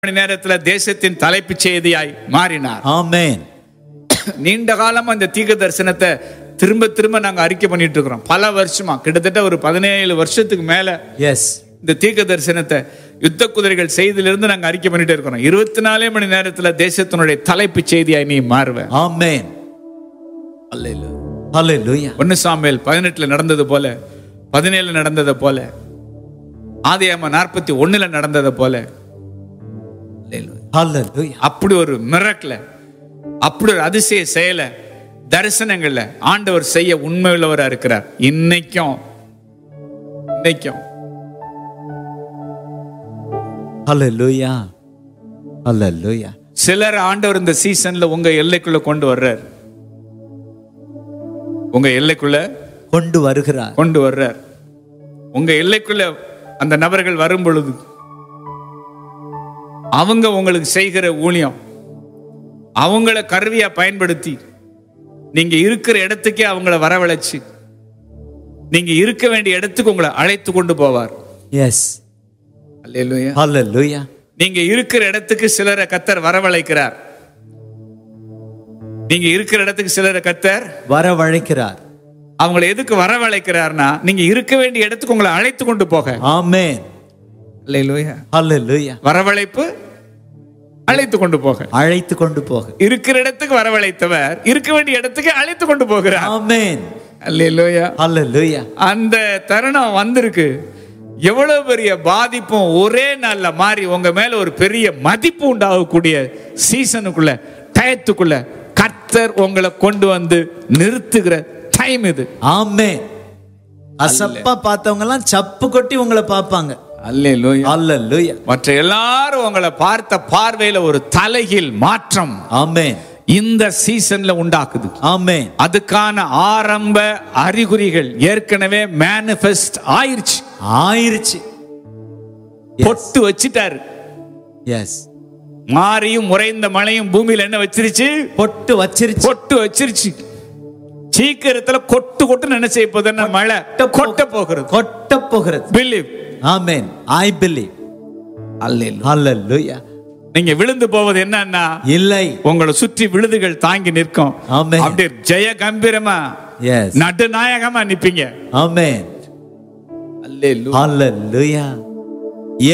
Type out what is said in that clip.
மணி நேரத்துல தேசத்தின் தலைப்புச் செய்தியாய் மாறினார் Amen. நீண்ட காலமா இந்த தீர்க்க தரிசனத்தை திரும்ப திரும்ப நாங்க அறிக்கை பண்ணிட்டு இருக்கிறோம் பல வருஷமா கிட்டத்தட்ட ஒரு பதினேழு வருஷத்துக்கு மேல Yes. இந்த தீர்க்க தரிசனத்தை யுத்த குதிரைகள் செய்தியிலிருந்து நாங்க அறிக்கை பண்ணிட்டே இருக்கிறோம் இருபத்தி நாலே மணி நேரத்துல தேசத்தினுடைய தலைப்புச் செய்தியாய் நீ மாறுவ Amen. Hallelujah. ஒன்னு சாமியல் பதினெட்டுல நடந்தது போல பதினேழு நடந்ததை போல ஆதியாம நாற்பத்தி ஒண்ணுல நடந்ததை போல Hallelujah. அப்படி ஒரு மிரக்கல அப்படி ஒரு அதிசய செயலை தரிசனங்கள்ல ஆண்டவர் செய்ய உண்மை உள்ளவரா இருக்கிறார் இன்னைக்கும் இன்னைக்கும் Hallelujah. Hallelujah. சிலர் ஆண்டவர் இந்த சீசன்ல உங்க எல்லைக்குள்ள கொண்டு வர்றார் உங்க எல்லைக்குள்ள கொண்டு வருகிறார் கொண்டு வர்றார் உங்க எல்லைக்குள்ள அந்த நபர்கள் வரும் பொழுது அவங்க உங்களுக்கு செய்கிற ஊழியம் அவங்கள கருவியா பயன்படுத்தி நீங்க இருக்கிற இடத்துக்கே அவங்கள வரவழைச்சு நீங்க இருக்க வேண்டிய இடத்துக்கு உங்களை அழைத்து கொண்டு போவார் Yes. அல்லேலூயா Hallelujah. நீங்க இருக்கிற இடத்துக்கு சிலரை கத்தர் வரவழைக்கிறார் நீங்க இருக்கிற இடத்துக்கு சிலரை கத்தர் வரவழைக்கிறார் அவங்களை எதுக்கு வரவழைக்கிறார்னா நீங்க இருக்க வேண்டிய இடத்துக்கு உங்களை அழைத்து கொண்டு போக Amen. அல்லேலூயா Hallelujah. வரவழைப்பு அழைத்து கொண்டு போக அழைத்து கொண்டு போக இருக்கிற இடத்துக்கு வரவழைத்தவர் இருக்க வேண்டிய இடத்துக்கு அழைத்து கொண்டு போகிறார் Amen. அல்லேலூயா Hallelujah. அந்த தருணம் வந்திருக்கு எவ்வளவு பெரிய பாதிப்பும் ஒரே நாள்ல மாறி உங்க மேல ஒரு பெரிய மதிப்பு உண்டாகக்கூடிய சீசனுக்குள்ள டயத்துக்குள்ள கர்த்தர் உங்களை கொண்டு வந்து நிறுத்துகிற டைம் இது Amen. அசப்பா பார்த்தவங்க எல்லாம் சப்பு கொட்டி உங்களை பார்ப்பாங்க அல்லேலூயா Hallelujah. மற்ற எல்லாரும் உங்களை பார்த்த பார்வையில ஒரு தலைகீழ் மாற்றம் Amen. இந்த சீசன்ல உண்டாக்குது Amen. அதுக்கான ஆரம்ப அறிகுறிகள் ஏற்கனவே மேனிஃபெஸ்ட் ஆயிருச்சு ஆயிருச்சு பொட்டு வச்சிட்டாரு எஸ் மாரியும் உறைந்த மழையும் பூமியில என்ன வச்சிருச்சு பொட்டு வச்சிருச்சு பொட்டு வச்சிருச்சு சீக்கிரத்துல கொட்டு கொட்டு என்ன செய்ய போகுதுன்னா மழை கொட்ட போகிறது கொட்ட போகிறது பிலீவ் ஆமென் ஐ பிலீவ் ஹalleluya நீங்க விழுந்து போவது என்னன்னா இல்லை உங்களை சுற்றி விழுதுகள் தாங்கி நிற்கும் ஆமென். அப்படியே ஜெய கம்பீரமா எஸ் நடுநாயகமா நிப்பீங்க ஆமென் அல்லேலூயா ஹalleluya